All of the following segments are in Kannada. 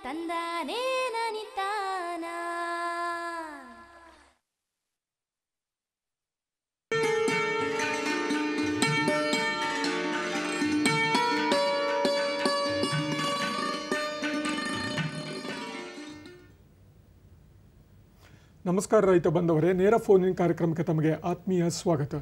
ತಂದಾನೇ ನನಿತಾನ ನಮಸ್ಕಾರ ರೈತ ಬಂದವರೇ ನೇರ ಫೋನ್ ಇನ್ ಕಾರ್ಯಕ್ರಮಕ್ಕೆ ತಮಗೆ ಆತ್ಮೀಯ ಸ್ವಾಗತ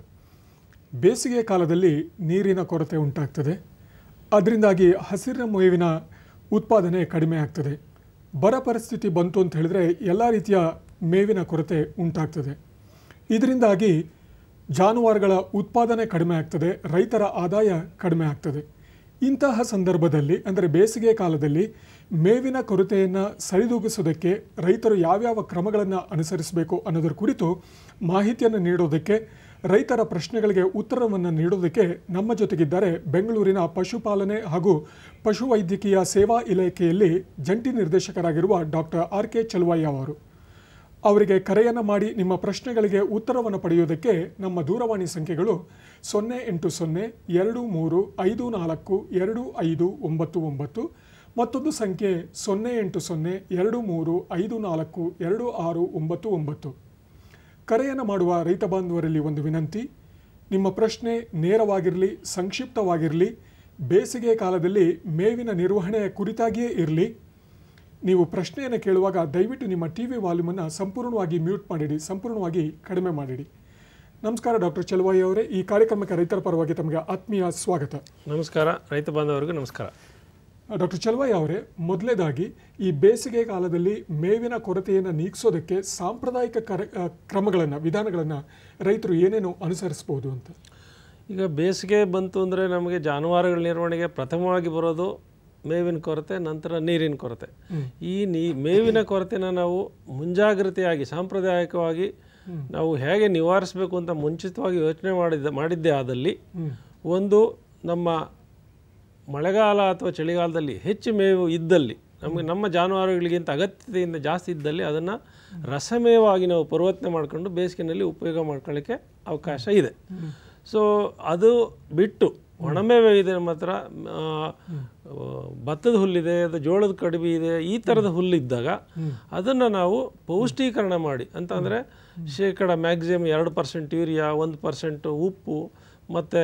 ಬೇಸಿಗೆ ಕಾಲದಲ್ಲಿ ನೀರಿನ ಕೊರತೆ ಉಂಟಾಗ್ತದೆ ಅದರಿಂದಾಗಿ ಹಸಿರಿನ ಮೇವಿನ ಉತ್ಪಾದನೆ ಕಡಿಮೆ ಆಗ್ತದೆ ಬರ ಪರಿಸ್ಥಿತಿ ಬಂತು ಅಂತ ಹೇಳಿದ್ರೆ ಎಲ್ಲ ರೀತಿಯ ಮೇವಿನ ಕೊರತೆ ಉಂಟಾಗ್ತದೆ ಇದರಿಂದಾಗಿ ಜಾನುವಾರುಗಳ ಉತ್ಪಾದನೆ ಕಡಿಮೆ ಆಗ್ತದೆ ರೈತರ ಆದಾಯ ಕಡಿಮೆ ಆಗ್ತದೆ ಇಂತಹ ಸಂದರ್ಭದಲ್ಲಿ ಅಂದರೆ ಬೇಸಿಗೆ ಕಾಲದಲ್ಲಿ ಮೇವಿನ ಕೊರತೆಯನ್ನು ಸರಿದೂಗಿಸೋದಕ್ಕೆ ರೈತರು ಯಾವ್ಯಾವ ಕ್ರಮಗಳನ್ನು ಅನುಸರಿಸಬೇಕು ಅನ್ನೋದರ ಕುರಿತು ಮಾಹಿತಿಯನ್ನು ನೀಡೋದಕ್ಕೆ ರೈತರ ಪ್ರಶ್ನೆಗಳಿಗೆ ಉತ್ತರವನ್ನು ನೀಡೋದಕ್ಕೆ ನಮ್ಮ ಜೊತೆಗಿದ್ದಾರೆ ಬೆಂಗಳೂರಿನ ಪಶುಪಾಲನೆ ಹಾಗೂ ಪಶುವೈದ್ಯಕೀಯ ಸೇವಾ ಇಲಾಖೆಯಲ್ಲಿ ಜಂಟಿ ನಿರ್ದೇಶಕರಾಗಿರುವ ಡಾಕ್ಟರ್ ಆರ್ ಕೆ ಚಲುವಯ್ಯ ಅವರು ಅವರಿಗೆ ಕರೆಯನ್ನು ಮಾಡಿ ನಿಮ್ಮ ಪ್ರಶ್ನೆಗಳಿಗೆ ಉತ್ತರವನ್ನು ಪಡೆಯುವುದಕ್ಕೆ ನಮ್ಮ ದೂರವಾಣಿ ಸಂಖ್ಯೆಗಳು ಸೊನ್ನೆ ಎಂಟು ಸೊನ್ನೆ ಎರಡು ಮೂರು ಐದು ನಾಲ್ಕು ಎರಡು ಐದು ಒಂಬತ್ತು ಒಂಬತ್ತು ಮತ್ತೊಂದು ಸಂಖ್ಯೆ ಸೊನ್ನೆ ಎಂಟು ಸೊನ್ನೆ ಎರಡು ಮೂರು ಐದು ನಾಲ್ಕು ಎರಡು ಆರು ಒಂಬತ್ತು ಒಂಬತ್ತು ಕರೆಯನ್ನು ಮಾಡುವ ರೈತ ಬಾಂಧವರಲ್ಲಿ ಒಂದು ವಿನಂತಿ ನಿಮ್ಮ ಪ್ರಶ್ನೆ ನೇರವಾಗಿರಲಿ ಸಂಕ್ಷಿಪ್ತವಾಗಿರಲಿ ಬೇಸಿಗೆ ಕಾಲದಲ್ಲಿ ಮೇವಿನ ನಿರ್ವಹಣೆಯ ಕುರಿತಾಗಿಯೇ ಇರಲಿ ನೀವು ಪ್ರಶ್ನೆಯನ್ನು ಕೇಳುವಾಗ ದಯವಿಟ್ಟು ನಿಮ್ಮ ಟಿ ವಿ ವಾಲ್ಯೂಮನ್ನು ಸಂಪೂರ್ಣವಾಗಿ ಮ್ಯೂಟ್ ಮಾಡಿಡಿ ಸಂಪೂರ್ಣವಾಗಿ ಕಡಿಮೆ ಮಾಡಿಡಿ ನಮಸ್ಕಾರ ಡಾಕ್ಟರ್ ಚಲವಾಯಿ ಅವರೇ ಈ ಕಾರ್ಯಕ್ರಮಕ್ಕೆ ರೈತರ ಪರವಾಗಿ ತಮಗೆ ಆತ್ಮೀಯ ಸ್ವಾಗತ ನಮಸ್ಕಾರ ರೈತ ಬಾಂಧವರಿಗೂ ನಮಸ್ಕಾರ ಡಾಕ್ಟರ್ ಚಲವಾಯಿ ಅವರೇ ಮೊದಲೇದಾಗಿ ಈ ಬೇಸಿಗೆ ಕಾಲದಲ್ಲಿ ಮೇವಿನ ಕೊರತೆಯನ್ನು ನೀಗಿಸೋದಕ್ಕೆ ಸಾಂಪ್ರದಾಯಿಕ ಕರೆ ಕ್ರಮಗಳನ್ನು ವಿಧಾನಗಳನ್ನು ರೈತರು ಏನೇನು ಅನುಸರಿಸಬಹುದು ಅಂತ ಈಗ ಬೇಸಿಗೆ ಬಂತು ಅಂದರೆ ನಮಗೆ ಜಾನುವಾರುಗಳ ನಿರ್ವಹಣೆಗೆ ಪ್ರಥಮವಾಗಿ ಬರೋದು ಮೇವಿನ ಕೊರತೆ ನಂತರ ನೀರಿನ ಕೊರತೆ ಈ ನೀ ಮೇವಿನ ಕೊರತೆನ ನಾವು ಮುಂಜಾಗ್ರತೆಯಾಗಿ ಸಾಂಪ್ರದಾಯಿಕವಾಗಿ ನಾವು ಹೇಗೆ ನಿವಾರಿಸಬೇಕು ಅಂತ ಮುಂಚಿತವಾಗಿ ಯೋಚನೆ ಮಾಡಿದ್ದ ಮಾಡಿದ್ದೇ ಆದಲ್ಲಿ ಒಂದು ನಮ್ಮ ಮಳೆಗಾಲ ಅಥವಾ ಚಳಿಗಾಲದಲ್ಲಿ ಹೆಚ್ಚು ಮೇವು ಇದ್ದಲ್ಲಿ ನಮಗೆ ನಮ್ಮ ಜಾನುವಾರುಗಳಿಗಿಂತ ಅಗತ್ಯತೆಯಿಂದ ಜಾಸ್ತಿ ಇದ್ದಲ್ಲಿ ಅದನ್ನು ರಸಮೇವಾಗಿ ನಾವು ಪರಿವರ್ತನೆ ಮಾಡಿಕೊಂಡು ಬೇಸಿಗೆನಲ್ಲಿ ಉಪಯೋಗ ಮಾಡ್ಕೊಳ್ಳಿಕ್ಕೆ ಅವಕಾಶ ಇದೆ ಸೊ ಅದು ಬಿಟ್ಟು ಒಣಮೇವೆ ಇದೆ ನಮ್ಮ ಹತ್ರ ಆ, ಭತ್ತದ ಹುಲ್ಲಿದೆ ಅದು ಜೋಳದ ಕಡಿಮೆ ಇದೆ ಈ ಥರದ ಹುಲ್ಲಿದ್ದಾಗ ಅದನ್ನು ನಾವು ಪೌಷ್ಟೀಕರಣ ಮಾಡಿ ಅಂತಂದರೆ ಶೇಕಡ ಮ್ಯಾಕ್ಸಿಮಮ್ ಎರಡು ಪರ್ಸೆಂಟ್ ಯೂರಿಯಾ ಒಂದು ಪರ್ಸೆಂಟ್ ಉಪ್ಪು ಮತ್ತು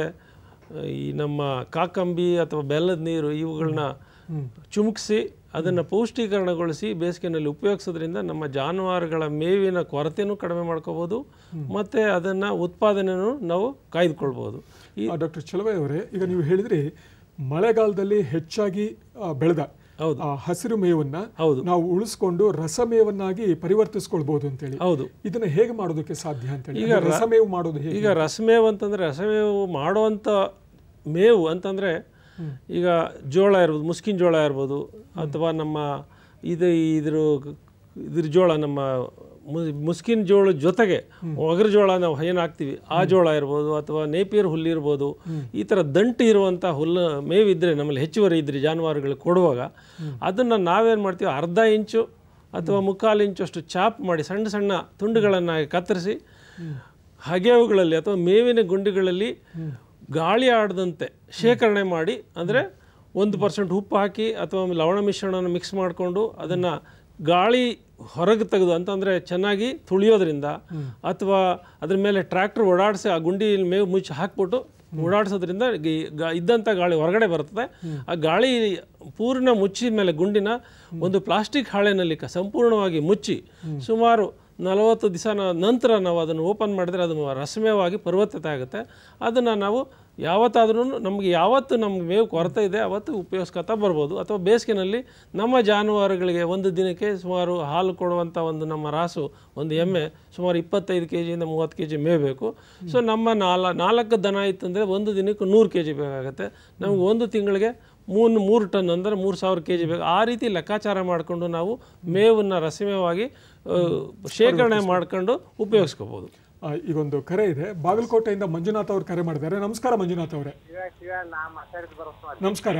ಈ ನಮ್ಮ ಕಾಕಂಬಿ ಅಥವಾ ಬೆಲ್ಲದ ನೀರು ಇವುಗಳನ್ನ ಚುಮುಕಿಸಿ ಅದನ್ನು ಪೌಷ್ಟೀಕರಣಗೊಳಿಸಿ ಬೇಸಿಗೆನಲ್ಲಿ ಉಪಯೋಗಿಸೋದ್ರಿಂದ ನಮ್ಮ ಜಾನುವಾರುಗಳ ಮೇವಿನ ಕೊರತೆನೂ ಕಡಿಮೆ ಮಾಡ್ಕೋಬೋದು ಮತ್ತು ಅದನ್ನು ಉತ್ಪಾದನೆಯೂ ನಾವು ಕಾಯ್ದುಕೊಳ್ಬೋದು ಈ ಡಾಕ್ಟರ್ ಚಲವಾಯಿ ಅವರೇ ಈಗ ನೀವು ಹೇಳಿದ್ರಿ ಮಳೆಗಾಲದಲ್ಲಿ ಹೆಚ್ಚಾಗಿ ಆ, ಬೆಳೆದ ಹೌದು. ಆ, ಹಸಿರು ಮೇವನ್ನ ಹೌದು. ನಾವು ಉಳಿಸ್ಕೊಂಡು ರಸಮೇವನ್ನಾಗಿ ಪರಿವರ್ತಿಸ್ಕೊಳ್ಬಹುದು ಅಂತೇಳಿ ಹೌದು ಇದನ್ನ ಹೇಗೆ ಮಾಡೋದಕ್ಕೆ ಸಾಧ್ಯ ಅಂತೇಳಿ ಈಗ ಅಂದ್ರೆ ರಸಮೇವು ಮಾಡೋದು ಹೇಗೆ ಈಗ ರಸಮೇವು ಅಂತಂದರೆ ರಸಮೇವು ಮಾಡುವಂಥ ಮೇವು ಅಂತಂದರೆ ಈಗ ಜೋಳ ಇರ್ಬೋದು ಮುಸ್ಕಿನ ಜೋಳ ಇರ್ಬೋದು ಅಥವಾ ನಮ್ಮ ಇದು ಇದ್ರ ಇದ್ರ ಜೋಳ ನಮ್ಮ ಮು- ಮುಸ್ಕಿನ ಜೋಳ ಜೊತೆಗೆ ಒಗರು ಜೋಳ ನಾವು ಏನು ಹಾಕ್ತೀವಿ ಆ ಜೋಳ ಇರ್ಬೋದು ಅಥವಾ ನೇಪಿಯರ್ ಹುಲ್ಲು ಇರ್ಬೋದು ಈ ಥರ ದಂಟು ಇರುವಂಥ ಹುಲ್ಲು ಮೇವಿದ್ರೆ ನಮ್ಮಲ್ಲಿ ಹೆಚ್ಚುವರಿ ಇದ್ರೆ ಜಾನುವಾರುಗಳಿಗೆ ಕೊಡುವಾಗ ಅದನ್ನು ನಾವೇನು ಮಾಡ್ತೀವಿ ಅರ್ಧ ಇಂಚು ಅಥವಾ ಮುಕ್ಕಾಲು ಇಂಚಷ್ಟು ಚಾಪ್ ಮಾಡಿ ಸಣ್ಣ ಸಣ್ಣ ತುಂಡುಗಳನ್ನು ಕತ್ತರಿಸಿ ಹಗೆವುಗಳಲ್ಲಿ ಅಥವಾ ಮೇವಿನ ಗುಂಡಿಗಳಲ್ಲಿ ಗಾಳಿ ಆಡದಂತೆ ಶೇಖರಣೆ ಮಾಡಿ ಅಂದರೆ ಒಂದು ಪರ್ಸೆಂಟ್ ಉಪ್ಪು ಹಾಕಿ ಅಥವಾ ಲವಣ ಮಿಶ್ರಣವನ್ನು ಮಿಕ್ಸ್ ಮಾಡಿಕೊಂಡು ಅದನ್ನು ಗಾಳಿ ಹೊರಗೆ ತೆಗೆದು ಅಂತಂದರೆ ಚೆನ್ನಾಗಿ ತುಳಿಯೋದ್ರಿಂದ ಅಥವಾ ಅದ್ರ ಮೇಲೆ ಟ್ರ್ಯಾಕ್ಟರ್ ಓಡಾಡಿಸಿ ಆ ಗುಂಡಿ ಮೇವು ಮುಚ್ಚಿ ಹಾಕ್ಬಿಟ್ಟು ಓಡಾಡಿಸೋದ್ರಿಂದ ಗಿ- ಗ- ಇದ್ದಂಥ ಗಾಳಿ ಹೊರಗಡೆ ಬರ್ತದೆ ಆ ಗಾಳಿ ಪೂರ್ಣ ಮುಚ್ಚಿದ ಮೇಲೆ ಗುಂಡಿನ ಒಂದು ಪ್ಲಾಸ್ಟಿಕ್ ಹಾಳೆನಲ್ಲಿ ಕ- ಸಂಪೂರ್ಣವಾಗಿ ಮುಚ್ಚಿ ಸುಮಾರು ನಲವತ್ತು ದಿವಸ ನಂತರ ನಾವು ಅದನ್ನು ಓಪನ್ ಮಾಡಿದ್ರೆ ಅದು ರಸಮೇವಾಗಿ ಪರಿವರ್ತತೆ ಆಗುತ್ತೆ ಅದನ್ನು ನಾವು ಯಾವತ್ತಾದ್ರೂ ನಮಗೆ ಯಾವತ್ತು ನಮ್ಗೆ ಮೇವು ಕೊರತೆ ಇದೆ ಅವತ್ತು ಉಪಯೋಗಿಸ್ಕೊತಾ ಬರ್ಬೋದು ಅಥವಾ ಬೇಸಿಗೆನಲ್ಲಿ ನಮ್ಮ ಜಾನುವಾರುಗಳಿಗೆ ಒಂದು ದಿನಕ್ಕೆ ಸುಮಾರು ಹಾಲು ಕೊಡುವಂಥ ಒಂದು ನಮ್ಮ ರಾಸು ಒಂದು ಎಮ್ಮೆ ಸುಮಾರು ಇಪ್ಪತ್ತೈದು ಕೆ ಜಿಯಿಂದ ಮೂವತ್ತು ಕೆ ಜಿ ಮೇವು ಬೇಕು ಸೊ ನಮ್ಮ ನಾಲ ನಾಲ್ಕು ದನ ಇತ್ತಂದರೆ ಒಂದು ದಿನಕ್ಕೆ ನೂರು ಕೆ ಜಿ ಬೇಕಾಗುತ್ತೆ ನಮ್ಗೆ ಒಂದು ತಿಂಗಳಿಗೆ ಮೂರು ಮೂರು ಟನ್ ಅಂದರೆ ಮೂರು ಸಾವಿರ ಕೆ ಜಿ ಬೇಕು ಆ ರೀತಿ ಲೆಕ್ಕಾಚಾರ ಮಾಡಿಕೊಂಡು ನಾವು ಮೇವನ್ನು ರಸಮೇವಾಗಿ ಆ, ಶೇಖರಣೆ ಮಾಡ್ಕೊಂಡು ಉಪಯೋಗಿಸ್ಕೋಬೋದು ಆ, ಈಗೊಂದು ಕರೆ ಇದೆ ಬಾಗಲಕೋಟೆಯಿಂದ ಮಂಜುನಾಥ್ ಅವರು ಕರೆ ಮಾಡಿದ್ದಾರೆ ನಮಸ್ಕಾರ ಮಂಜುನಾಥ್ ಅವರೇ ನಮಸ್ಕಾರ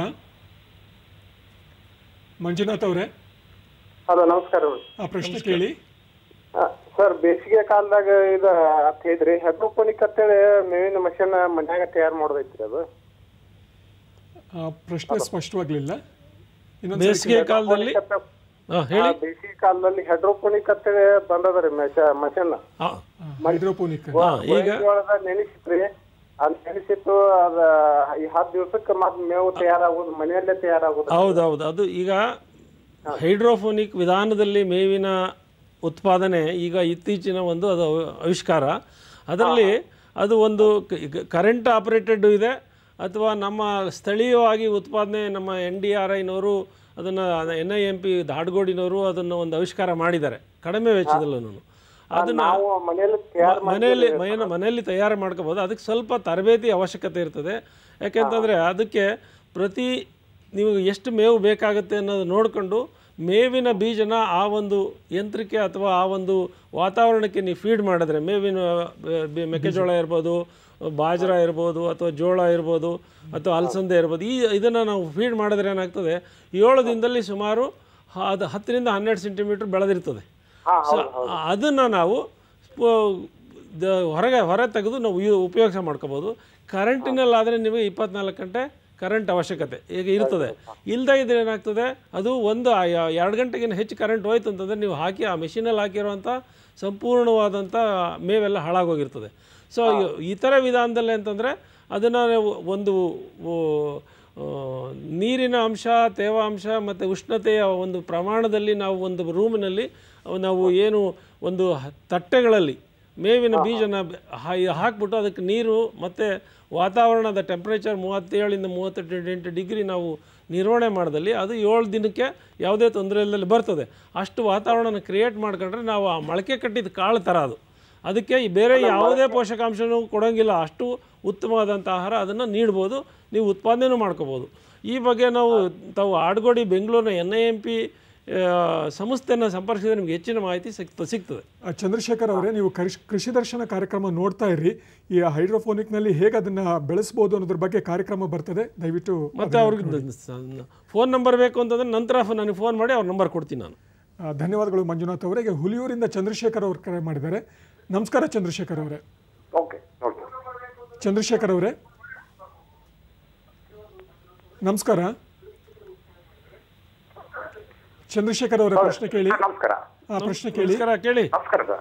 ಮಂಜುನಾಥ್ ಅವರೇ ಹಲೋ ನಮಸ್ಕಾರ ಆ ಪ್ರಶ್ನೆ ಕೇಳಿ ಸರ್ ಬೇಸಿಗೆ ಕಾಲದಾಗ ಇದು ಅಂತ ಹೇಳಿದ್ರಿ ಹೆಡ್ರೋಪೋನಿಕ್ ಅಂತೇಳಿ ಮೇವಿನ ಮಷೀನ್ ಮನ್ಯಾಗ ತಯಾರು ಮಾಡೋದೈತ್ರಿ ಅದು ಆ, ಪ್ರಶ್ನೆ ಸ್ಪಷ್ಟವಾಗ್ಲಿಲ್ಲ ಇನ್ನೊಂದು ಬೇಸಿಗೆ ಕಾಲದಲ್ಲಿ ಹಾಂ ಹೇಳಿ ಬೇಸಿಗೆ ಕಾಲದಲ್ಲಿ ಹೆಡ್ರೋಪೋನಿಕ್ ಅಂತೇಳಿ ಬಂದದ್ರಿ ಮೆಷ ಮಷನ್ ಆ, ಹೈಡ್ರೋಪೋನಿಕ್ ಹಾಂ ಈಗ ಜೋಳದ ನೆನೆಸಿತ್ರಿ ಅದ್ ನೆನೆಸಿತ್ತು ಅದ ಈ ಹತ್ತು ದಿವ್ಸಕ್ಕೆ ಮತ್ ಮೇವು ತಯಾರಾಗೋದು ಮನೆಯಲ್ಲೇ ತಯಾರಾಗೋದು ಹೌದೌದು ಅದು ಈಗ ಹೈಡ್ರೋಫೋನಿಕ್ ವಿಧಾನದಲ್ಲಿ ಮೇವಿನ ಉತ್ಪಾದನೆ ಈಗ ಇತ್ತೀಚಿನ ಒಂದು ಅದು ಆವಿಷ್ಕಾರ ಅದರಲ್ಲಿ ಅದು ಒಂದು ಕರೆಂಟ್ ಆಪರೇಟೆಡ್ ಇದೆ ಅಥವಾ ನಮ್ಮ ಸ್ಥಳೀಯವಾಗಿ ಉತ್ಪಾದನೆ ನಮ್ಮ ಎನ್ ಡಿ ಆರ್ ಐನವರು ಅದನ್ನು ಎನ್ ಐ ಎಂ ಪಿ ದಾಡ್ಗೋಡಿನವರು ಅದನ್ನು ಒಂದು ಆವಿಷ್ಕಾರ ಮಾಡಿದ್ದಾರೆ ಕಡಿಮೆ ವೆಚ್ಚದಲ್ಲೂ ಅದನ್ನು ನಾವು ಮನೆಯಲ್ಲಿ ತಯಾರು ಮನೆಯಲ್ಲಿ ಮನೆಯ ಮನೆಯಲ್ಲಿ ತಯಾರು ಮಾಡ್ಕೋಬೋದು ಅದಕ್ಕೆ ಸ್ವಲ್ಪ ತರಬೇತಿ ಅವಶ್ಯಕತೆ ಇರ್ತದೆ ಯಾಕೆಂತಂದರೆ ಅದಕ್ಕೆ ಪ್ರತಿ ನೀವು ಎಷ್ಟು ಮೇವು ಬೇಕಾಗುತ್ತೆ ಅನ್ನೋದು ನೋಡಿಕೊಂಡು ಮೇವಿನ ಬೀಜನ ಆ ಒಂದು ಯಂತ್ರಕ್ಕೆ ಅಥವಾ ಆ ಒಂದು ವಾತಾವರಣಕ್ಕೆ ನೀವು ಫೀಡ್ ಮಾಡಿದ್ರೆ ಮೇವಿನ ಬೆ- ಬೆ- ಮೆಕ್ಕೆಜೋಳ ಇರ್ಬೋದು ಬಾಜ್ರ ಇರ್ಬೋದು ಅಥವಾ ಜೋಳ ಇರ್ಬೋದು ಅಥವಾ ಅಲಸಂದೆ ಇರ್ಬೋದು ಈ ಇದನ್ನು ನಾವು ಫೀಡ್ ಮಾಡಿದ್ರೆ ಏನಾಗ್ತದೆ ಏಳು ದಿನದಲ್ಲಿ ಸುಮಾರು ಹ- ಅದು ಹತ್ತರಿಂದ ಹನ್ನೆರಡು ಸೆಂಟಿಮೀಟ್ರ್ ಬೆಳೆದಿರ್ತದೆ ಸೊ ಅದನ್ನು ನಾವು ಸ್ಪ- ದ- ಹೊರಗೆ ಹೊರ ತೆಗೆದು ನಾವು ಯು- ಉಪಯೋಗ ಮಾಡ್ಕೋಬೋದು ಕರೆಂಟಿನಲ್ಲಾದರೆ ನಿಮಗೆ ಇಪ್ಪತ್ನಾಲ್ಕು ಗಂಟೆ ಕರೆಂಟ್ ಅವಶ್ಯಕತೆ ಈಗ ಇರ್ತದೆ ಇಲ್ಲದೇ ಇದ್ರೆ ಏನಾಗ್ತದೆ ಅದು ಒಂದು ಆ ಯ- ಎರಡು ಗಂಟೆಗಿಂತ ಹೆಚ್ಚು ಕರೆಂಟ್ ಹೋಯ್ತು ಅಂತಂದರೆ ನೀವು ಹಾಕಿ ಆ ಮೆಷಿನಲ್ಲಿ ಹಾಕಿರುವಂಥ ಸಂಪೂರ್ಣವಾದಂಥ ಮೇವೆಲ್ಲ ಹಾಳಾಗೋಗಿರ್ತದೆ ಸೊ ಈ ಥರ ವಿಧಾನದಲ್ಲಿ ಅಂತಂದರೆ ಅದನ್ನು ಒಂದು ಓ, ಆ, ನೀರಿನ ಅಂಶ ತೇವಾಂಶ ಮತ್ತು ಉಷ್ಣತೆಯ ಒಂದು ಪ್ರಮಾಣದಲ್ಲಿ ನಾವು ಒಂದು ರೂಮಿನಲ್ಲಿ ನಾವು ಏನು ಒಂದು ಹ- ತಟ್ಟೆಗಳಲ್ಲಿ ಮೇವಿನ ಬೀಜನ ಬೆ- ಹಾ- ಹಾಕ್ಬಿಟ್ಟು ಅದಕ್ಕೆ ನೀರು ಮತ್ತು ವಾತಾವರಣದ ಟೆಂಪ್ರೇಚರ್ ಮೂವತ್ತೇಳಿಂದ ಮೂವತ್ತೆಂಟು ಡಿಗ್ರಿ ನಾವು ನಿರ್ವಹಣೆ ಮಾಡಿದಲ್ಲಿ ಅದು ಏಳು ದಿನಕ್ಕೆ ಯಾವುದೇ ತೊಂದರೆ ಇಲ್ಲದಲ್ಲಿ ಬರ್ತದೆ ಅಷ್ಟು ವಾತಾವರಣನ ಕ್ರಿಯೇಟ್ ಮಾಡ್ಕೊಂಡ್ರೆ ನಾವು ಆ ಮೊಳಕೆ ಕಟ್ಟಿದ ಕಾಳು ಥರ ಅದು ಅದಕ್ಕೆ ಈ ಬೇರೆ ಯಾವುದೇ ಪೋಷಕಾಂಶನೂ ಕೊಡೋಂಗಿಲ್ಲ ಅಷ್ಟು ಉತ್ತಮವಾದಂಥ ಆಹಾರ ಅದನ್ನು ನೀಡ್ಬೋದು ನೀವು ಉತ್ಪಾದನೆಯೂ ಮಾಡ್ಕೋಬೋದು ಈ ಬಗ್ಗೆ ನಾವು ತಾವು ಆಡ್ಗೋಡಿ ಬೆಂಗಳೂರಿನ ಎನ್ ಐ ಎಂ ಪಿ ಸಂಸ್ಥೆಯನ್ನು ಸಂಪರ್ಕಿಸಿದ್ರೆ ನಿಮ್ಗೆ ಹೆಚ್ಚಿನ ಮಾಹಿತಿ ಸಿಗ್ತ ಸಿಗ್ತದೆ ಆ, ಚಂದ್ರಶೇಖರ್ ಅವರೇ ನೀವು ಕೃಷಿ ಕೃಷಿ ದರ್ಶನ ಕಾರ್ಯಕ್ರಮ ನೋಡ್ತಾ ಇರಿ ಈ ಹೈಡ್ರೋಫೋನಿಕ್ನಲ್ಲಿ ಹೇಗೆ ಅದನ್ನ ಬೆಳೆಸ್ಬೋದು ಅನ್ನೋದ್ರ ಬಗ್ಗೆ ಕಾರ್ಯಕ್ರಮ ಬರ್ತದೆ ದಯವಿಟ್ಟು ಮತ್ತು ಅವ್ರಿಗೆ ಫೋನ್ ನಂಬರ್ ಬೇಕು ಅಂತಂದ್ರೆ ನಂತರ ನನಗೆ ಫೋನ್ ಮಾಡಿ ಅವ್ರ ನಂಬರ್ ಕೊಡ್ತೀನಿ ನಾನು ಆ, ಧನ್ಯವಾದಗಳು ಮಂಜುನಾಥ್ ಅವರಿಗೆ ಹುಲಿಯೂರಿಂದ ಚಂದ್ರಶೇಖರ್ ಅವರು ಕರೆ ಮಾಡಿದ್ದಾರೆ ನಮಸ್ಕಾರ ಚಂದ್ರಶೇಖರ್ ಅವರೇ ಓಕೆ ಓಕೆ ಚಂದ್ರಶೇಖರ್ ಅವರೇ ನಮಸ್ಕಾರ ಚಂದ್ರಶೇಖರ್ ಅವರ ಪ್ರಶ್ನೆ ಕೇಳಿ ನಮಸ್ಕಾರ ಆ ಪ್ರಶ್ನೆ ಕೇಳಿ ನಮಸ್ಕಾರ ಕೇಳಿ ನಮಸ್ಕಾರ ಸರ್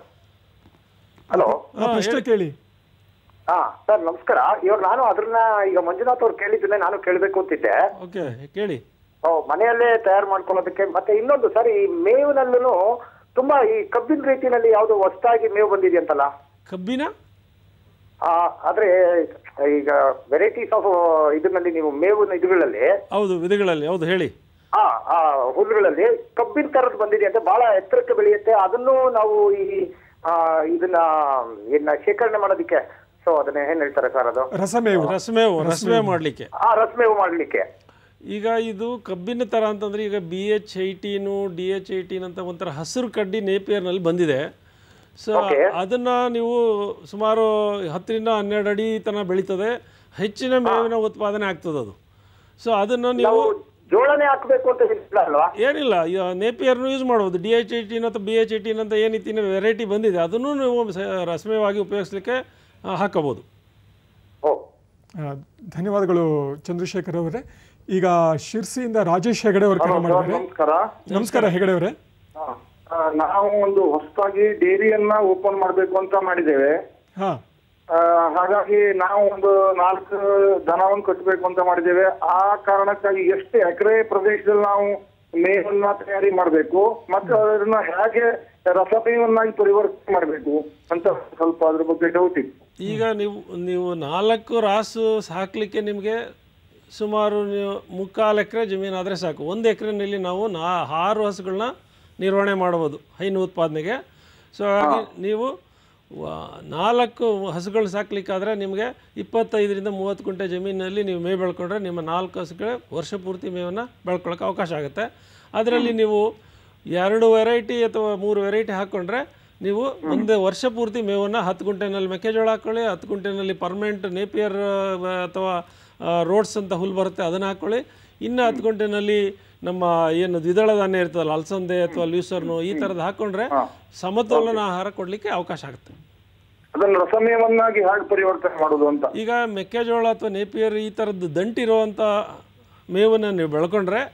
ಹಲೋ ಆ ಪ್ರಶ್ನೆ ಕೇಳಿ ಹಾ ಸರ್ ನಮಸ್ಕಾರ ಇವಾಗ ನಾನು ಅದ್ರನ್ನ ಈಗ ಮಂಜುನಾಥ್ ಅವ್ರು ಕೇಳಿದ್ದನ್ನೇ ನಾನು ಕೇಳಬೇಕು ಅಂತಿದ್ದೆ ಓಕೆ ಕೇಳಿ ಓ, ಮನೆಯಲ್ಲೇ ತಯಾರು ಮಾಡ್ಕೊಳ್ಳೋದಕ್ಕೆ ಮತ್ತೆ ಇನ್ನೊಂದು ಸರ್ ಈ ಮೇವಿನಲ್ಲೂ ತುಂಬಾ ಈ ಕಬ್ಬಿನ ರೀತಿನಲ್ಲಿ ಯಾವ್ದು ಹೊಸದಾಗಿ ಮೇವು ಬಂದಿದೆಯಂತಲ್ಲ ಕಬ್ಬಿನ ಆ, ಆದ್ರೆ ಈಗ ವೆರೈಟೀಸ್ ಆಫ್ ಇದರಲ್ಲಿ ನೀವು ಮೇವಿನ ಇದುಗಳಲ್ಲಿ ಹೌದು ವಿಧಗಳಲ್ಲಿ ಹೌದು ಹೇಳಿ ಆ ಆ ಹುಲ್ಲುಗಳಲ್ಲಿ ಕಬ್ಬಿನ ತರದ್ ಬಂದಿದೆ ಅಂತ ಬಹಳ ಎತ್ತರಕ್ಕೆ ಬೆಳೆಯುತ್ತೆ ಅದನ್ನು ನಾವು ಈ ಆ, ಇದನ್ನ ಏನ ಶೇಖರಣೆ ಮಾಡೋದಕ್ಕೆ ಸೊ ಅದನ್ನ ಏನ್ ಹೇಳ್ತಾರೆ ಸರ್ ಅದು ರಸಮೇವು ರಸಮೇವು ರಸಮೇವು ಮಾಡಲಿಕ್ಕೆ ಆ ರಸಮೇವು ಮಾಡ್ಲಿಕ್ಕೆ ಈಗ ಇದು ಕಬ್ಬಿನ ಥರ ಅಂತಂದ್ರೆ ಈಗ B H eighteen D H eighteen ಅಂತ ಒಂಥರ ಹಸಿರು ಕಡ್ಡಿ ನೇಪಿಯರ್ನಲ್ಲಿ ಬಂದಿದೆ ಸೊ ಅದನ್ನು ನೀವು ಸುಮಾರು ಹತ್ತರಿಂದ ಹನ್ನೆರಡು ಅಡಿ ತನಕ ಬೆಳೀತದೆ ಹೆಚ್ಚಿನ ಮೇವಿನ ಉತ್ಪಾದನೆ ಆಗ್ತದೆ ಅದು ಸೊ ಅದನ್ನು ನೀವು ಜೋಳನೆ ಹಾಕ್ಬೇಕು ಅಂತ ಇಲ್ಲ ಅಲ್ವಾ ಏನಿಲ್ಲ ನೇಪಿಯರ್ನು ಯೂಸ್ ಮಾಡ್ಬೋದು ಡಿ ಎಚ್ ಐಟೀನ್ ಅಥವಾ ಬಿ ಎಚ್ ಐಟೀನ್ ಅಂತ ಏನಿತ್ತಿನ ವೆರೈಟಿ ಬಂದಿದೆ ಅದನ್ನು ನೀವು ಸ- ರಸಮೇವಾಗಿ ಉಪಯೋಗಿಸ್ಲಿಕ್ಕೆ ಆ, ಹಾಕಬಹುದು ಓ ಆ, ಧನ್ಯವಾದಗಳು ಚಂದ್ರಶೇಖರ್ ಅವರೇ ಈಗ ಶಿರ್ಸಿಯಿಂದ ರಾಜೇಶ್ ಹೆಗಡೆ ಅವರು ಕರೆ ಮಾಡಿದ್ದಾರೆ ನಮಸ್ಕಾರ ನಮಸ್ಕಾರ ಹೆಗಡೆ ಅವರೇ ಆ, ಆ, ನಾವು ಒಂದು ಹೊಸದಾಗಿ ಡೇರಿಯನ್ನ ಓಪನ್ ಮಾಡಬೇಕು ಅಂತ ಮಾಡಿದ್ದೇವೆ ಹಾ ಆ, ಹಾಗಾಗಿ ನಾವು ಒಂದು ನಾಲ್ಕು ದನವನ್ನು ಕಟ್ಟಬೇಕು ಅಂತ ಮಾಡಿದ್ದೇವೆ ಆ ಕಾರಣಕ್ಕಾಗಿ ಎಷ್ಟು ಎಕರೆ ಪ್ರದೇಶದಲ್ಲಿ ನಾವು ಮೇವನ್ನ ತಯಾರಿ ಮಾಡಬೇಕು ಮತ್ತು ಅದನ್ನ ಹೇಗೆ ರಸಮೇವನ್ನಾಗಿ ಪರಿವರ್ತನೆ ಮಾಡಬೇಕು ಅಂತ ಸ್ವಲ್ಪ ಅದ್ರ ಬಗ್ಗೆ ಡೌಟ್ ಇತ್ತು ಈಗ ನೀವು ನೀವು ನಾಲ್ಕು ರಾಸು ಸಾಕಲಿಕ್ಕೆ ನಿಮಗೆ ಸುಮಾರು ನೀವು ಮುಕ್ಕಾಲು ಎಕರೆ ಜಮೀನಾದರೆ ಸಾಕು ಒಂದು ಎಕರೆನಲ್ಲಿ ನಾವು ನಾ ಆರು ಹಸುಗಳನ್ನ ನಿರ್ವಹಣೆ ಮಾಡ್ಬೋದು ಹೈನು ಉತ್ಪಾದನೆಗೆ ಸೊ ಹಾಗಾಗಿ ನೀವು ವ- ನಾಲ್ಕು ಹಸುಗಳು ಸಾಕ್ಲಿಕ್ಕಾದರೆ ನಿಮಗೆ ಇಪ್ಪತ್ತೈದರಿಂದ ಮೂವತ್ತು ಗುಂಟೆ ಜಮೀನಿನಲ್ಲಿ ನೀವು ಮೇವು ಬೆಳ್ಕೊಂಡ್ರೆ ನಿಮ್ಮ ನಾಲ್ಕು ಹಸುಗಳೇ ವರ್ಷ ಪೂರ್ತಿ ಮೇವನ್ನು ಬೆಳ್ಕೊಳ್ಳೋಕೆ ಅವಕಾಶ ಆಗುತ್ತೆ ಅದರಲ್ಲಿ ನೀವು ಎರಡು ವೆರೈಟಿ ಅಥವಾ ಮೂರು ವೆರೈಟಿ ಹಾಕ್ಕೊಂಡ್ರೆ ನೀವು ಒಂದು ವರ್ಷ ಪೂರ್ತಿ ಮೇವನ್ನು ಹತ್ತು ಗುಂಟೆನಲ್ಲಿ ಮೆಕ್ಕೆಜೋಳ ಹಾಕ್ಕೊಳ್ಳಿ ಹತ್ತು ಗುಂಟೆನಲ್ಲಿ ಪರ್ಮನೆಂಟ್ ನೇಪಿಯರ್ ಅಥವಾ ರೋಡ್ಸ್ ಅಂತ ಹುಲ್ಲು ಬರುತ್ತೆ ಅದನ್ನು ಹಾಕ್ಕೊಳ್ಳಿ ಇನ್ನು ಹತ್ತು ಗುಂಟೆನಲ್ಲಿ ನಮ್ಮ ಏನು ದ್ವಿದಳ ಧಾನ್ಯ ಇರ್ತದಲ್ಲ ಅಲಸಂದೆ ಅಥವಾ ಲ್ಯೂಸರ್ನು ಈ ಥರದ್ದು ಹಾಕ್ಕೊಂಡ್ರೆ ಸಮತೋಲನ ಆಹಾರ ಕೊಡಲಿಕ್ಕೆ ಅವಕಾಶ ಆಗುತ್ತೆ ಅದನ್ನ ರಸಮೇವನ್ನಾಗಿ ಹೇಗೆ ಪರಿವರ್ತನೆ ಮಾಡೋದು ಅಂತ ಈಗ ಮೆಕ್ಕೆಜೋಳ ಅಥವಾ ನೇಪಿಯರ್ ಈ ಥರದ್ದು ದಂಟಿರುವಂಥ ಮೇವನ್ನು ನೀವು ಬೆಳ್ಕೊಂಡ್ರೆ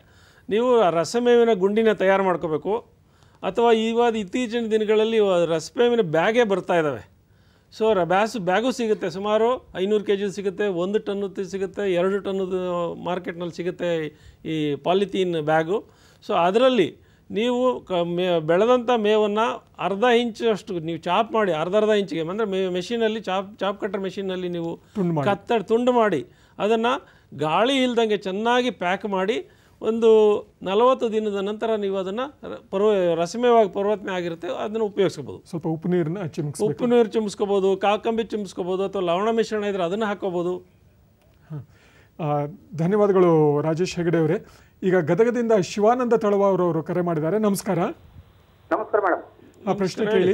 ನೀವು ಆ ರಸಮೇವಿನ ಗುಂಡಿನ ತಯಾರು ಮಾಡ್ಕೋಬೇಕು ಅಥವಾ ಇವಾಗ ಇತ್ತೀಚಿನ ದಿನಗಳಲ್ಲಿ ಇವ- ರಸಮೇವಿನ ಬ್ಯಾಗೇ ಬರ್ತಾ ಇದ್ದಾವೆ ಸೊ ರ ಬ್ಯಾಸು ಬ್ಯಾಗು ಸಿಗುತ್ತೆ ಸುಮಾರು ಐನೂರು ಕೆ ಜಿ ಸಿಗುತ್ತೆ ಒಂದು ಟನ್ನದ್ದು ಸಿಗುತ್ತೆ ಎರಡು ಟನ್ನದು ಮಾರ್ಕೆಟ್ನಲ್ಲಿ ಸಿಗುತ್ತೆ ಈ ಪಾಲಿಥೀನ್ ಬ್ಯಾಗು ಸೊ ಅದರಲ್ಲಿ ನೀವು ಕ ಮೇ ಬೆಳೆದಂಥ ಮೇವನ್ನು ಅರ್ಧ ಇಂಚಷ್ಟು ನೀವು ಚಾಪ್ ಮಾಡಿ ಅರ್ಧ ಅರ್ಧ ಇಂಚಿಗೆ ಅಂದರೆ ಮೇ ಮೆಷಿನಲ್ಲಿ ಚಾಪ್ ಚಾಪ್ ಕಟ್ಟರ್ ಮೆಷಿನಲ್ಲಿ ನೀವು ತುಂಡು ಮಾಡಿ. ಕತ್ತರಿ ತುಂಡು ಮಾಡಿ ಅದನ್ನು ಗಾಳಿ ಇಲ್ದಂಗೆ ಚೆನ್ನಾಗಿ ಪ್ಯಾಕ್ ಮಾಡಿ ಒಂದು ನಲವತ್ತು ದಿನದ ನಂತರ ನೀವು ಅದನ್ನು ಪರ್ವ ರಸಮೇವಾಗಿ ಪರಿವರ್ತನೆ ಆಗಿರುತ್ತೆ ಅದನ್ನು ಉಪಯೋಗಿಸ್ಕೋಬೋದು ಸ್ವಲ್ಪ ಉಪ್ಪು ನೀರನ್ನ ಚಿಮುಕ್ಸ್ಬೇಕು ಉಪ್ಪು ನೀರು ಚಿಮ್ಸ್ಕೋಬೋದು ಕಾಕಂಬಿ ಚಿಮ್ಸ್ಕೋಬೋದು ಅಥವಾ ಲವಣ ಮಿಶ್ರಣ ಇದ್ರೆ ಅದನ್ನು ಹಾಕೋಬೋದು ಆ, ಧನ್ಯವಾದಗಳು ರಾಜೇಶ್ ಹೆಗಡೆ ಅವರೇ ಈಗ ಗದಗದಿಂದ ಶಿವಾನಂದ ತಳವಾರ್ ಅವರು ಕರೆ ಮಾಡಿದ್ದಾರೆ ನಮಸ್ಕಾರ ನಮಸ್ಕಾರ ಮೇಡಮ್ ಆ ಪ್ರಶ್ನೆ ಕೇಳಿ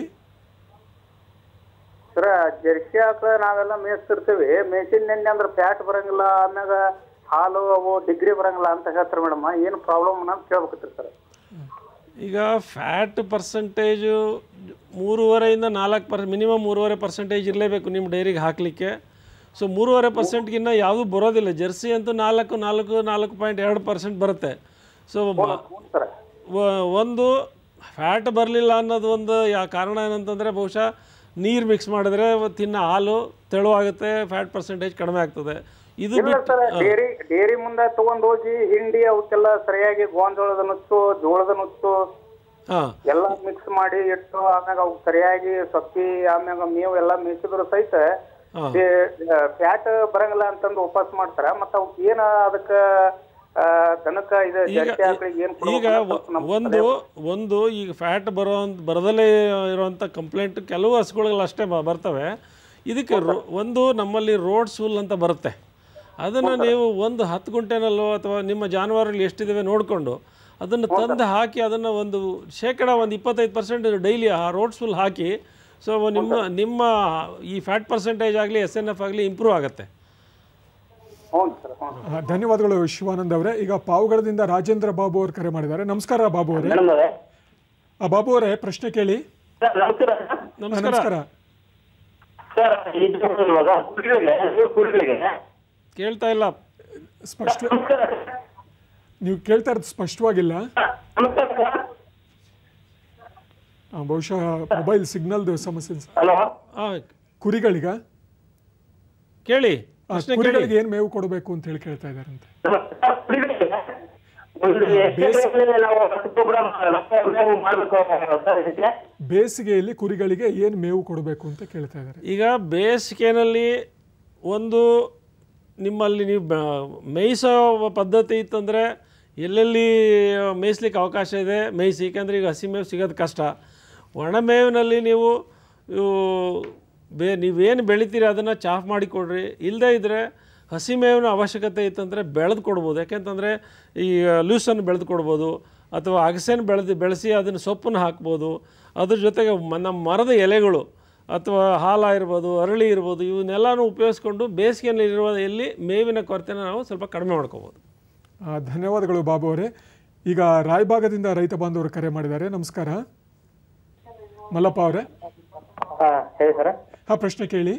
ಸರ ಜರ್ಸಿ ಆಕಳ ನಾವೆಲ್ಲ ಮೇಯಿಸ್ತಿರ್ತೀವಿ ಮೇಸಿನ ನೆನ್ನೆ ಅಂದ್ರೆ ಫ್ಯಾಟ್ ಬರಂಗಿಲ್ಲ ಆಮ್ಯಾಗ ಹಾಲು ಅವು ಡಿಗ್ರಿ ಬರಂಗಿಲ್ಲ ಅಂತ ಹೇಳ್ತಾರೆ ಮೇಡಮ್ ಏನು ಪ್ರಾಬ್ಲಮ್ ಅಂತ ಕೇಳ್ಬೇಕತ್ರಿ ಸರ್ ಈಗ ಫ್ಯಾಟ್ ಪರ್ಸೆಂಟೇಜು ಮೂರುವರೆಯಿಂದ ನಾಲ್ಕು ಪರ್ ಮಿನಿಮಮ್ ಮೂರುವರೆ ಪರ್ಸೆಂಟೇಜ್ ಇರಲೇಬೇಕು ನಿಮ್ಮ ಡೈರಿಗೆ ಹಾಕಲಿಕ್ಕೆ ಸೊ ಮೂರುವರೆ ಪರ್ಸೆಂಟ್ಗಿನ್ನ ಯಾವುದೂ ಬರೋದಿಲ್ಲ ಜರ್ಸಿ ಅಂತೂ ನಾಲ್ಕು ನಾಲ್ಕು ನಾಲ್ಕು ಪಾಯಿಂಟ್ ಎರಡು ಪರ್ಸೆಂಟ್ ಬರುತ್ತೆ ಸೊ ಸರ್ ಒಂದು ಫ್ಯಾಟ್ ಬರಲಿಲ್ಲ ಅನ್ನೋದು ಒಂದು ಯಾ ಕಾರಣ ಏನಂತಂದರೆ ಬಹುಶಃ ನೀರು ಮಿಕ್ಸ್ ಮಾಡಿದ್ರೆ ತಿನ್ನೋ ಹಾಲು ತೆಳುವಾಗುತ್ತೆ ಫ್ಯಾಟ್ ಪರ್ಸೆಂಟೇಜ್ ಕಡಿಮೆ ಆಗ್ತದೆ ಇದು ಇಲ್ಲ ಬಿಟ್ಟು ಸರ್ ಡೇರಿ ಡೇರಿ ಮುಂದೆ ತಗೊಂಡ್ ಹೋಗಿ ಹಿಂಡಿ ಅವಕ್ಕೆಲ್ಲ ಸರಿಯಾಗಿ ಗೋಂಜೋಳದ ನುಚ್ಚು ಜೋಳದ ನುಚ್ಚು ಹಾಂ ಎಲ್ಲ ಮಿಕ್ಸ್ ಮಾಡಿ ಇಟ್ಟು ಆಮ್ಯಾಗ ಅವು ಸರಿಯಾಗಿ ಸೊಪ್ಪಿ ಆಮ್ಯಾಗ ಮೇವು ಎಲ್ಲ ಮೇಯಿಸಿದ್ರು ಸಹಿತ ಹಾಂ ಫ್ಯಾಟ್ ಬರಂಗಿಲ್ಲ ಅಂತಂದು ವಾಪಸ್ ಮಾಡ್ತಾರ ಮತ್ತ ಅವಕ್ ಏನ ಅದಕ್ಕ ಆ, ದನಕ್ಕ ಇದು ಜರ್ಸಿ ಆಕಳಿಗೆ ಏನ್ ಈಗ ಕೊಡ್ಬೇಕು ಒ- ಅಂತ ನಮ್ಗ್ ಒಂದು ಒಂದು ಈಗ ಫ್ಯಾಟ್ ಬರೋ ಬರದಲ್ಲೇ ಇರುವಂಥ ಕಂಪ್ಲೇಂಟ್ ಕೆಲವು ಹಸುಗಳಲ್ಲಿ ಅಷ್ಟೇ ಬ- ಬರ್ತವೆ ಇದಕ್ಕೆ ರೋ- ಒಂದು ನಮ್ಮಲ್ಲಿ ರೋಡ್ ಸೂಲ್ ಅಂತ ಬರುತ್ತೆ ಅದನ್ನು ನೀವು ಒಂದು ಹತ್ತು ಗುಂಟೆನಲ್ಲೋ ಅಥವಾ ನಿಮ್ಮ ಜಾನುವಾರಲ್ಲಿ ಎಷ್ಟಿದ್ದಾವೆ ನೋಡಿಕೊಂಡು ಅದನ್ನು ತಂದು ಹಾಕಿ ಅದನ್ನು ಒಂದು ಶೇಕಡ ಒಂದು ಇಪ್ಪತ್ತೈದು ಪರ್ಸೆಂಟ್ ಡೈಲಿ ಆ ರೋಡ್ ಸೂಲ್ ಹಾಕಿ ಸೊ ನಿಮ್ಮ ನಿಮ್ಮ ಈ ಫ್ಯಾಟ್ ಪರ್ಸೆಂಟೇಜ್ ಆಗಲಿ ಎಸ್ ಎನ್ ಎಫ್ ಆಗಲಿ ಇಂಪ್ರೂವ್ ಆಗುತ್ತೆ ಹ್ಞೂ ಸರ್ ಹ್ಞೂ ಆ, ಧನ್ಯವಾದಗಳು ಶಿವಾನಂದ್ ಅವರೇ ಈಗ ಪಾವಗಡದಿಂದ ರಾಜೇಂದ್ರ ಬಾಬು ಅವರು ಕರೆ ಮಾಡಿದ್ದಾರೆ ನಮಸ್ಕಾರ ಬಾಬು ಅವರೇ ಮೇಡಮ್ ಅವರೇ ಆ, ಬಾಬು ಅವರೇ ಪ್ರಶ್ನೆ ಕೇಳಿ ಸರ್ ನಮಸ್ಕಾರ ಆ, ನಮಸ್ಕಾರ ನಮಸ್ಕಾರ ಸರ್ ಇದು ಇವಾಗ ಕುರಿಗಳಿಗೆ ಕುರಿಗಳಿಗೆ ಕೇಳ್ತಾ ಇಲ್ಲ ಸ್ಪಷ್ಟ ನಮಸ್ಕಾರ ನೀವು ಕೇಳ್ತಾ ಇರೋದು ಸ್ಪಷ್ಟವಾಗಿಲ್ಲ ನಮಸ್ಕಾರ ಸರ್ ಆ, ಬಹುಶಃ ಮೊಬೈಲ್ ಸಿಗ್ನಲ್ದು ಸಮಸ್ಯೆ ಅನ್ಸ- ಹಲೋ ಹಾಂ ಕುರಿಗಳಿಗ ಕೇಳಿ ಆ, ಪ್ರಶ್ನೆ ಕೇಳಿ ಕುರಿಗಳಿಗೆ ಏನು ಮೇವು ಕೊಡಬೇಕು ಅಂತ ಹೇಳಿ ಕೇಳ್ತಾ ಇದ್ದಾರಂತೆ ಸರ್, ಕುರಿಗಳಿಗೆ ಒಂದು ಎಕರೆಗಳಲ್ಲಿ ನಾವು ಹತ್ತು ಗೊಬ್ಬರ ಮೇವು ಮಾಡಬೇಕು ಸರ್ ಇದಕ್ಕೆ ಬೇಸಿಗೆಯಲ್ಲಿ ಕುರಿಗಳಿಗೆ ಏನು ಮೇವು ಕೊಡಬೇಕು ಅಂತ ಕೇಳ್ತಾ ಇದ್ದಾರೆ ಈಗ ಬೇಸಿಗೆನಲ್ಲಿ ಒಂದು ನಿಮ್ಮಲ್ಲಿ ನೀವು ಬ- ಮೇಯಿಸೋ ಪದ್ಧತಿ ಇತ್ತಂದರೆ ಎಲ್ಲೆಲ್ಲಿ ಮೇಯಿಸ್ಲಿಕ್ಕೆ ಅವಕಾಶ ಇದೆ ಮೇಯಿಸಿ ಏಕೆಂದರೆ ಈಗ ಹಸಿ ಮೇವು ಸಿಗೋದು ಕಷ್ಟ ಒಣಮೇವಿನಲ್ಲಿ ನೀವು ಇವು ಬೇ ನೀವೇನು ಬೆಳಿತೀರಿ ಅದನ್ನು ಚಾಫ್ ಮಾಡಿ ಕೊಡ್ರಿ ಇಲ್ಲದೇ ಇದ್ದರೆ ಹಸಿ ಮೇವಿನ ಅವಶ್ಯಕತೆ ಇತ್ತಂದರೆ ಬೆಳೆದು ಕೊಡ್ಬೋದು ಯಾಕೆಂತಂದರೆ ಈ ಲೂಸನ್ನು ಬೆಳೆದು ಕೊಡ್ಬೋದು ಅಥವಾ ಅಗಸೆನ ಬೆಳೆದು ಬೆಳೆಸಿ ಅದನ್ನು ಸೊಪ್ಪನ್ನು ಹಾಕ್ಬೋದು ಅದ್ರ ಜೊತೆಗೆ ಮ- ನಮ್ಮ ಮರದ ಎಲೆಗಳು ಅಥವಾ ಹಾಲ ಇರ್ಬೋದು ಅರಳಿ ಇರ್ಬೋದು ಇವನ್ನೆಲ್ಲನೂ ಉಪಯೋಗಿಸ್ಕೊಂಡು ಬೇಸಿಗೆಯಲ್ಲಿರುವ ಎಲ್ಲಿ ಮೇವಿನ ಕೊರತೆನ ನಾವು ಸ್ವಲ್ಪ ಕಡಿಮೆ ಮಾಡ್ಕೋಬೋದು ಆ, ಧನ್ಯವಾದಗಳು ಬಾಬು ಅವರೇ ಈಗ ರಾಯಭಾಗದಿಂದ ರೈತ ಬಾಂಧವರು ಕರೆ ಮಾಡಿದ್ದಾರೆ ನಮಸ್ಕಾರ ಮಲ್ಲಪ್ಪ ಅವರೇ ಹಾ ಹೇಳಿ ಸರ್ ಹಾ ಪ್ರಶ್ನೆ ಕೇಳಿ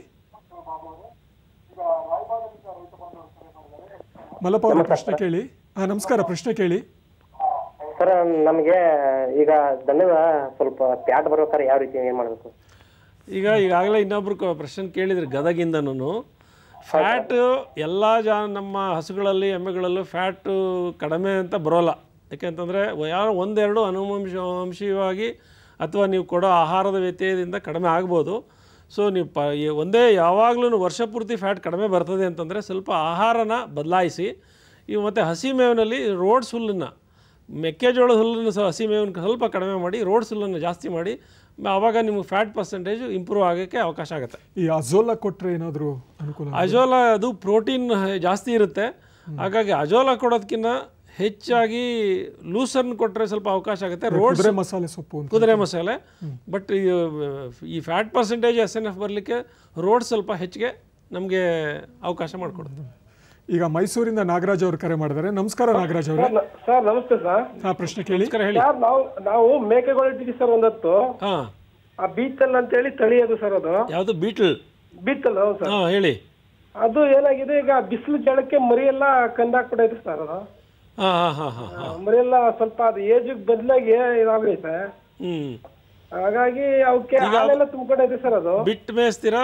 ಮಲ್ಲಪ್ಪ ಅವರ ಪ್ರಶ್ನೆ ಕೇಳಿ ಹಾ ನಮಸ್ಕಾರ ಪ್ರಶ್ನೆ ಕೇಳಿ ಸರ್ ನಮಗೆ ಈಗ ದನದ ಸ್ವಲ್ಪ ಪ್ಯಾಟ್ ಬರ್ಬೇಕಾದ್ರೆ ಯಾವ ರೀತಿ ಏನ್ ಮಾಡ್ಬೇಕು ಈಗ ಈಗಾಗಲೇ ಇನ್ನೊಬ್ರು ಕ- ಪ್ರಶ್ನೆ ಕೇಳಿದ್ರು ಗದಗಿಂದನೂ ಫ್ಯಾಟು ಎಲ್ಲ ಜಾ ನಮ್ಮ ಹಸುಗಳಲ್ಲಿ ಎಮ್ಮೆಗಳಲ್ಲೂ ಫ್ಯಾಟು ಕಡಿಮೆ ಅಂತ ಬರೋಲ್ಲ ಯಾಕೆಂತಂದರೆ ಯಾವ ಒಂದೆರಡು ಅನುವಂಶ ವಂಶೀಯವಾಗಿ ಅಥವಾ ನೀವು ಕೊಡೋ ಆಹಾರದ ವ್ಯತ್ಯಯದಿಂದ ಕಡಿಮೆ ಆಗ್ಬೋದು ಸೊ ನೀವು ಪ ಈ ಒಂದೇ ಯಾವಾಗಲೂ ವರ್ಷ ಪೂರ್ತಿ ಫ್ಯಾಟ್ ಕಡಿಮೆ ಬರ್ತದೆ ಅಂತಂದರೆ ಸ್ವಲ್ಪ ಆಹಾರನ ಬದಲಾಯಿಸಿ ಇವು ಮತ್ತು ಹಸಿ ಮೇವಿನಲ್ಲಿ ರೋಡ್ಸ್ ಹುಲ್ಲನ್ನು ಮೆಕ್ಕೆಜೋಳದ ಹುಲ್ಲನ್ನು ಸಹ ಹಸಿ ಮೇವನ್ನು ಸ್ವಲ್ಪ ಕಡಿಮೆ ಮಾಡಿ ರೋಡ್ಸ್ ಹುಲ್ಲನ್ನು ಜಾಸ್ತಿ ಮಾಡಿ ಮ- ಆವಾಗ ನಿಮಗೆ ಫ್ಯಾಟ್ ಪರ್ಸೆಂಟೇಜು ಇಂಪ್ರೂವ್ ಆಗೋಕ್ಕೆ ಅವಕಾಶ ಆಗುತ್ತೆ ಈ ಅಜೋಲಾ ಕೊಟ್ರೆ ಏನಾದರೂ ಅನುಕೂಲ ಅಜೋಲಾ ಅದು ಪ್ರೋಟೀನ್ ಜಾಸ್ತಿ ಇರುತ್ತೆ ಹಾಗಾಗಿ ಅಜೋಲಾ ಕೊಡೋದಕ್ಕಿಂತ ಹೆಚ್ಚಾಗಿ ಲೂಸರ್ನ್ ಕೊಟ್ಟರೆ ಸ್ವಲ್ಪ ಅವಕಾಶ ಆಗುತ್ತೆ ರೋಡ್ಸ್ ಕುದುರೆ ಮಸಾಲೆ ಸೊಪ್ಪು ಅಂತ ಕುದುರೆ ಮಸಾಲೆ ಬಟ್ ಈ fat percentage S N F ಬರಲಿಕ್ಕೆ ರೋಡ್ ಸ್ವಲ್ಪ ಹೆಚ್ಚಿಗೆ ನಮಗೆ ಅವಕಾಶ ಮಾಡಿಕೊಡುತ್ತೆ ಈಗ ಮೈಸೂರಿಂದ ನಾಗರಾಜ್ ಅವರು ಕರೆ ಮಾಡಿದ್ದಾರೆ ನಮಸ್ಕಾರ ನಾಗರಾಜ್ ಅವರೇ ಸರ್ ನಮಸ್ತೆ ಸರ್ ಹಾ ಪ್ರಶ್ನೆ ಕೇಳಿ ನಮಸ್ಕಾರ ಹೇಳಿ ಸರ್ ನಾವು ನಾವು ಮೇಕೆಗಳು ಇಟ್ಟಿದ್ದೀವಿ ಸರ್ ಒಂದತ್ತು ಹಾಂ ಆ ಬೀತಲ್ ಅಂತೇಳಿ ತಳಿ ಅದು ಸರ್ ಅದು ಯಾವುದು ಬೀಟ್ಲ್ ಬೀತಲ್ ಹೌದು ಸರ್ ಹಾಂ ಹೇಳಿ ಅದು ಏನಾಗಿದೆ ಈಗ ಬಿಸಿಲು ಜಳಕ್ಕೆ ಮರಿ ಎಲ್ಲ ಕಂದಾಕ್ಬಿಟ್ಟೈತೆ ಸರ್ ಅದು ಹಾಂ ಹಾಂ ಹಾಂ ಹಾಂ ಮರಿಯೆಲ್ಲ ಸ್ವಲ್ಪ ಅದು ಏಜಿಗೆ ಬದಲಾಗಿ ಇದಾಗೈತೆ ಹ್ಞೂ ಹಾಗಾಗಿ ಅವಕ್ಕೆ ಹಾಲೆಲ್ಲ ತುಂಬ್ಕೊಂಡೈತೆ ಸರ್ ಅದು ಬಿಟ್ಟು ಮೇಯಿಸ್ತೀರಾ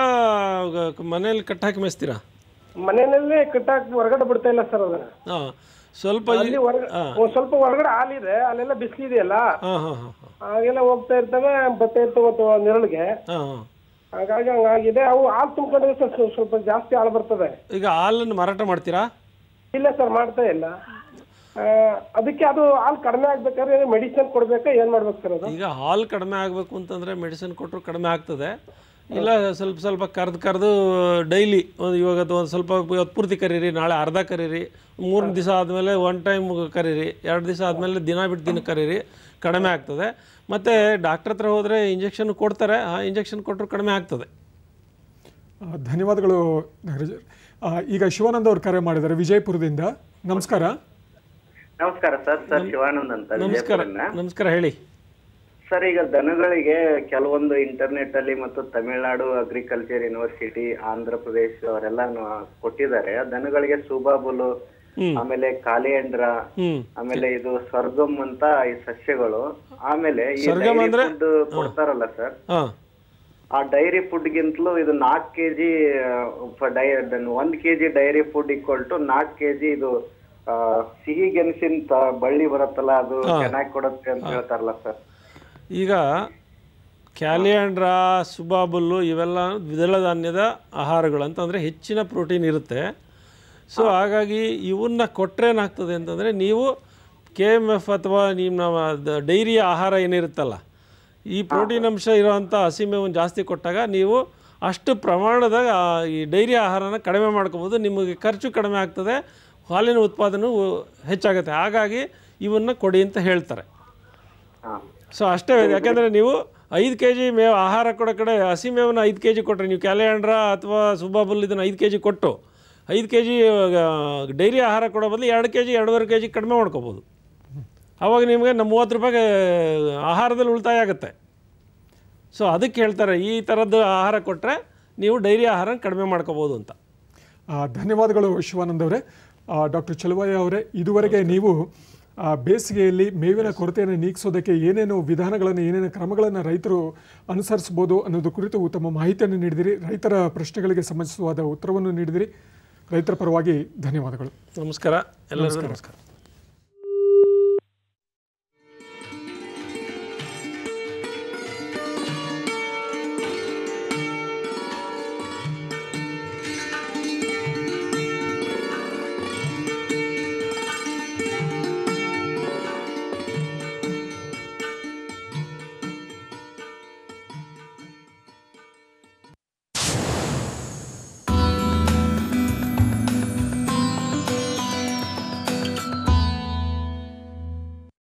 ಮನೇಲಿ ಕಟ್ಟಾಕಿ ಮೇಯಿಸ್ತೀರಾ ಮನೆಯಲ್ಲೇ ಕಟ್ಟಾಕಿ ಹೊರಗಡೆ ಬಿಡ್ತಾ ಇಲ್ಲ ಸರ್ ಅದು ಹಾಂ ಸ್ವಲ್ಪ ಅಲ್ಲಿ ಹೊರಗಡೆ ಒಂದ್ ಸ್ವಲ್ಪ ಹೊರಗಡೆ ಹಾಲಿದೆ ಅಲ್ಲೆಲ್ಲ ಬಿಸಿಲಿದೆಯಲ್ಲ ಹಾಂ ಹಾಂ ಹಾಂ ಹಾಂ ಹಾಗೆಲ್ಲ ಹೋಗ್ತಾ ಇರ್ತವೆ ಬರ್ತಾ ಇರ್ತವೆ ಅಥವಾ ನೆರಳಿಗೆ ಹಾಂ ಹಾಂ ಹಾಗಾಗಿ ಹಂಗಾಗಿದೆ ಅವು ಹಾಲು ತುಂಬ್ಕೊಂಡ್ರೆ ಸರ್ ಸ್ವಲ್ಪ- ಸ್ವಲ್ಪ ಜಾಸ್ತಿ ಹಾಲು ಬರ್ತದೆ ಈಗ ಹಾಲನ್ನು ಮಾರಾಟ ಮಾಡ್ತೀರಾ ಇಲ್ಲ ಸರ್ ಮಾಡ್ತಾ ಇಲ್ಲ ಆ, ಅದಕ್ಕೆ ಅದು ಹಾಲು ಕಡಿಮೆ ಆಗ್ಬೇಕಾದ್ರೆ ಮೆಡಿಸಿನ್ ಕೊಡ್ಬೇಕಾ ಏನ್ ಮಾಡ್ಬೇಕು ಸರ್ ಅದು ಈಗ ಹಾಲು ಕಡಿಮೆ ಆಗಬೇಕು ಅಂತಂದರೆ ಮೆಡಿಸಿನ್ ಕೊಟ್ಟರು ಕಡಿಮೆ ಆಗ್ತದೆ ಇಲ್ಲ ಸ್ವಲ್ಪ ಸ್ವಲ್ಪ ಕರೆದು ಕರೆದು ಡೈಲಿ ಒಂದು ಇವಾಗ ಅದು ಒಂದು ಸ್ವಲ್ಪ ಇವತ್ತು ಪೂರ್ತಿ ಕರೀರಿ ನಾಳೆ ಅರ್ಧ ಕರೀರಿ ಮೂರು ದಿವಸ ಆದಮೇಲೆ ಒನ್ ಟೈಮ್ ಕರೀರಿ ಎರಡು ದಿವಸ ಆದಮೇಲೆ ದಿನ ಬಿಟ್ಟು ದಿನ ಕರೀರಿ ಕಡಿಮೆ ಆಗ್ತದೆ ಮತ್ತು ಡಾಕ್ಟ್ರ್ ಹತ್ರ ಹೋದರೆ ಇಂಜೆಕ್ಷನ್ ಕೊಡ್ತಾರೆ ಆ ಇಂಜೆಕ್ಷನ್ ಕೊಟ್ಟರು ಕಡಿಮೆ ಆಗ್ತದೆ ಆ, ಧನ್ಯವಾದಗಳು ನಾಗರಾಜ್ ಆ, ಈಗ ಶಿವಾನಂದ್ ಅವರು ಕರೆ ಮಾಡಿದ್ದಾರೆ ವಿಜಯಪುರದಿಂದ ನಮಸ್ಕಾರ ನಮಸ್ಕಾರ ಸರ್ ಸರ್ ಶಿವಾನಂದ್ ಅಂತ ನಮಸ್ಕಾರ ವಿಜಯಪುರದಿಂದ. ನಮಸ್ಕಾರ ಹೇಳಿ ಸರ್ ಈಗ ದನಗಳಿಗೆ ಕೆಲವೊಂದು ಇಂಟರ್ನೆಟ್ ಅಲ್ಲಿ ಮತ್ತು ತಮಿಳುನಾಡು ಅಗ್ರಿಕಲ್ಚರ್ ಯೂನಿವರ್ಸಿಟಿ ಆಂಧ್ರ ಪ್ರದೇಶ ಅವರೆಲ್ಲ ಕೊಟ್ಟಿದ್ದಾರೆ ಆ ದನಗಳಿಗೆ ಸೂಬಾಬುಲು ಆಮೇಲೆ ಕಾಲಿಯಂಡ್ರ ಹ್ಮ್. ಆಮೇಲೆ ಇದು ಸ್ವರ್ಗಮ್ ಅಂತ ಈ ಸಸ್ಯಗಳು ಆಮೇಲೆ ಈ ಸ್ವರ್ಗಮ್ ಡೈರಿ ಅಂದ್ರೆ? ಫುಡ್ ಕೊಡ್ತಾರಲ್ಲ ಸರ್ ಹಾಂ ಆ ಡೈರಿ ಫುಡ್ ಗಿಂತಲೂ ಇದು ನಾಲ್ಕು ಕೆಜಿ ಡೈ ಒಂದ್ KG dairy food equal to ನಾಲ್ಕು ಕೆಜಿ ಇದು ಆ, ಸಿಹಿ ಗೆಣಸಿನ ತ- ಬಳ್ಳಿ ಬರುತ್ತಲ್ಲ ಅದು ಚೆನ್ನಾಗಿ ಕೊಡುತ್ತೆ ಅಂತ ಹೇಳ್ತಾರಲ್ಲ ಸರ್ ಈಗ ಕ್ಯಾಲಿಯಾಂಡ್ರ ಸುಬಾಬುಲ್ಲು ಇವೆಲ್ಲ ದ್ವಿದಳ ಧಾನ್ಯದ ಆಹಾರಗಳು ಅಂತಂದರೆ ಹೆಚ್ಚಿನ ಪ್ರೋಟೀನ್ ಇರುತ್ತೆ ಸೊ ಹಾಗಾಗಿ ಇವನ್ನ ಕೊಟ್ಟರೆ ಏನಾಗ್ತದೆ ಅಂತಂದರೆ ನೀವು ಕೆ ಎಮ್ ಎಫ್ ಅಥವಾ ನಿಮ್ಮ ದ- ಡೈರಿಯ ಆಹಾರ ಏನಿರುತ್ತಲ್ಲ ಈ ಪ್ರೋಟೀನ್ ಅಂಶ ಇರೋವಂಥ ಹಸಿಮೇವನ್ನು ಜಾಸ್ತಿ ಕೊಟ್ಟಾಗ ನೀವು ಅಷ್ಟು ಪ್ರಮಾಣದ ಆ, ಈ ಡೈರಿ ಆಹಾರನ ಕಡಿಮೆ ಮಾಡ್ಕೋಬೋದು ನಿಮಗೆ ಖರ್ಚು ಕಡಿಮೆ ಆಗ್ತದೆ ಹಾಲಿನ ಉತ್ಪಾದನೆ ಹೆಚ್ಚಾಗುತ್ತೆ ಹಾಗಾಗಿ ಇವನ್ನ ಕೊಡಿ ಅಂತ ಹೇಳ್ತಾರೆ ಹಾ ಸೊ ಅಷ್ಟೇ ಯಾಕೆಂದರೆ ನೀವು ಐದು ಕೆ ಜಿ ಮೇವು ಆಹಾರ ಕೊಡೋ ಕಡೆ ಹಸಿ ಮೇವನ್ನ ಐದು ಕೆ ಜಿ ಕೊಟ್ಟರೆ ನೀವು ಕ್ಯಾಲಿಯಾಂಡ್ರ ಅಥವಾ ಸುಬಾಬುಲ್ ಇದನ್ನು ಐದು ಕೆ ಜಿ ಕೊಟ್ಟು ಐದು ಕೆ ಜಿ ಡೈರಿ ಆಹಾರ ಕೊಡೋ ಬದಲು ಎರಡು ಕೆ ಜಿ ಎರಡೂವರೆ ಕೆ ಜಿ ಕಡಿಮೆ ಮಾಡ್ಕೋಬೋದು ಆವಾಗ ನಿಮಗೆ ನಮ್ಮ ಮೂವತ್ತು ರೂಪಾಯಿಗೆ ಆಹಾರದಲ್ಲಿ ಉಳಿತಾಯ ಆಗುತ್ತೆ ಸೊ ಅದಕ್ಕೆ ಹೇಳ್ತಾರೆ ಈ ಥರದ್ದು ಆಹಾರ ಕೊಟ್ಟರೆ ನೀವು ಡೈರಿ ಆಹಾರ ಕಡಿಮೆ ಮಾಡ್ಕೋಬೋದು ಅಂತ ಆ, ಧನ್ಯವಾದಗಳು ಶಿವಾನಂದ್ ಅವರೇ ಡಾಕ್ಟರ್ ಚಲುವಯ್ಯ ಅವರೇ ಇದುವರೆಗೆ ನೀವು ಆ, ಬೇಸಿಗೆಯಲ್ಲಿ ಮೇವಿನ ಕೊರತೆಯನ್ನು ನೀಗಿಸೋದಕ್ಕೆ ಏನೇನು ವಿಧಾನಗಳನ್ನು ಏನೇನು ಕ್ರಮಗಳನ್ನು ರೈತರು ಅನುಸರಿಸ್ಬೋದು ಅನ್ನೋದು ಕುರಿತು ಉತ್ತಮ ಮಾಹಿತಿಯನ್ನು ನೀಡಿದಿರಿ ರೈತರ ಪ್ರಶ್ನೆಗಳಿಗೆ ಸಂಬಂಧಿಸುವಾದ ಉತ್ತರವನ್ನು ನೀಡಿದಿರಿ ರೈತರ ಪರವಾಗಿ ಧನ್ಯವಾದಗಳು ನಮಸ್ಕಾರ ಎಲ್ಲರಿಗೂ ನಮಸ್ಕಾರ